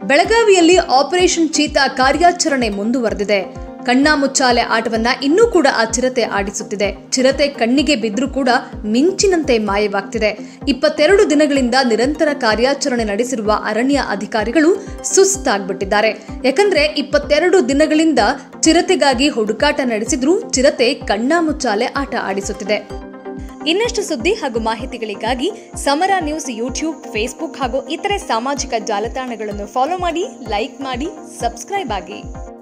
ಬೆಳಗಾವಿಯಲ್ಲಿ operation cheetah ಕಾರ್ಯಾಚರಣೆ ಮುಂದುವರೆದಿದೆ ಕಣ್ಣಾಮುಚ್ಚಾಲೆ ಆಟವನ್ನ ಇನ್ನೂ ಕೂಡ ಆ ಚಿರತೆ ಆಡಿಸುತ್ತಿದೆ ಚಿರತೆ ಕಣ್ಣಿಗೆ ಬಿದ್ರೂ ಕೂಡ ಮಿಂಚಿನಂತೆ ಮಾಯವಾಗ್ತಿದೆ ಇಪ್ಪತ್ತೆರಡು ದಿನಗಳಿಂದ ನಿರಂತರ ಕಾರ್ಯಾಚರಣೆ ನಡೆಸಿರುವ ಅರಣ್ಯ ಅಧಿಕಾರಿಗಳು ಸುಸ್ತಾಗ್ಬಿಟ್ಟಿದ್ದಾರೆ ಯಾಕಂದ್ರೆ ಇಪ್ಪತ್ತೆರಡು ದಿನಗಳಿಂದ ಚಿರತೆಗಾಗಿ ಹುಡುಕಾಟ ನಡೆಸಿದ್ರೂ ಚಿರತೆ ಕಣ್ಣಾಮುಚ್ಚಾಲೆ ಆಟ ಆಡಿಸುತ್ತಿದೆ ಇನ್ನಷ್ಟು ಸುದ್ದಿ ಹಾಗೂ ಮಾಹಿತಿಗಳಿಗಾಗಿ ಸಮರ ನ್ಯೂಸ್ ಯೂಟ್ಯೂಬ್ ಫೇಸ್ಬುಕ್ ಹಾಗೂ ಇತರೆ ಸಾಮಾಜಿಕ ಜಾಲತಾಣಗಳನ್ನು ಫಾಲೋ ಮಾಡಿ ಲೈಕ್ ಮಾಡಿ ಸಬ್ಸ್ಕ್ರೈಬ್ ಆಗಿ